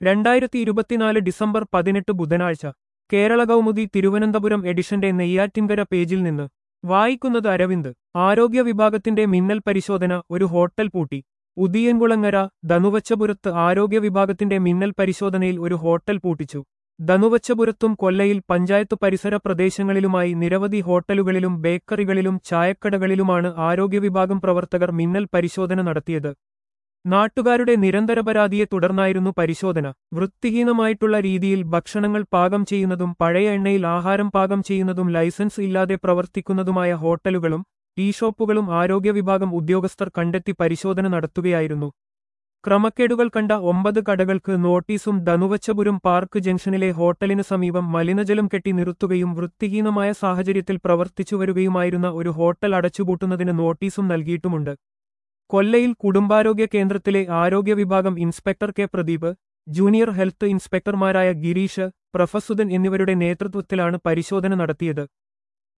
രണ്ടായിരത്തി ഇരുപത്തിനാല് ഡിസംബർ പതിനെട്ട് ബുധനാഴ്ച കേരള കൗമുദി തിരുവനന്തപുരം എഡിഷന്റെ നെയ്യാറ്റിൻകര പേജിൽ നിന്ന് വായിക്കുന്നത് അരവിന്ദ് ആരോഗ്യ വിഭാഗത്തിന്റെ മിന്നൽ പരിശോധന ഒരു ഹോട്ടൽ പൂട്ടി ഉദിയൻകുളങ്ങര ധനുവച്ചപുരത്ത് ആരോഗ്യ വിഭാഗത്തിന്റെ മിന്നൽ പരിശോധനയിൽ ഒരു ഹോട്ടൽ പൂട്ടിച്ചു ധനുവച്ചപുരത്തും കൊല്ലയിൽ പഞ്ചായത്ത് പരിസര പ്രദേശങ്ങളിലുമായി നിരവധി ഹോട്ടലുകളിലും ബേക്കറികളിലും ചായക്കടകളിലുമാണ് ആരോഗ്യ വിഭാഗം പ്രവർത്തകർ മിന്നൽ പരിശോധന നടത്തിയത് നാട്ടുകാരുടെ നിരന്തര പരാതിയെ തുടർന്നായിരുന്നു പരിശോധന വൃത്തിഹീനമായിട്ടുള്ള രീതിയിൽ ഭക്ഷണങ്ങൾ പാകം ചെയ്യുന്നതും പഴയ എണ്ണയിൽ ആഹാരം പാകം ചെയ്യുന്നതും ലൈസൻസ് ഇല്ലാതെ പ്രവർത്തിക്കുന്നതുമായ ഹോട്ടലുകളും ടീ ഷോപ്പുകളും ആരോഗ്യ വിഭാഗം ഉദ്യോഗസ്ഥർ കണ്ടെത്തി പരിശോധന നടത്തുകയായിരുന്നു ക്രമക്കേടുകൾ കണ്ട ഒമ്പത് കടകൾക്ക് നോട്ടീസും ധനുവച്ചപുരം പാർക്ക് ജംഗ്ഷനിലെ ഹോട്ടലിന് സമീപം മലിനജലം കെട്ടി നിർത്തുകയും വൃത്തിഹീനമായ സാഹചര്യത്തിൽ പ്രവർത്തിച്ചുവരികയുമായിരുന്ന ഒരു ഹോട്ടൽ അടച്ചുപൂട്ടുന്നതിന് നോട്ടീസും നൽകിയിട്ടുമുണ്ട് കൊല്ലയിൽ കുടുംബാരോഗ്യ കേന്ദ്രത്തിലെ ആരോഗ്യ വിഭാഗം inspector K Pradeep junior health ഇൻസ്പെക്ടർമാരായ ഗിരീഷ് പ്രഫസുദൻ എന്നിവരുടെ നേതൃത്വത്തിലാണ് പരിശോധന നടത്തിയത്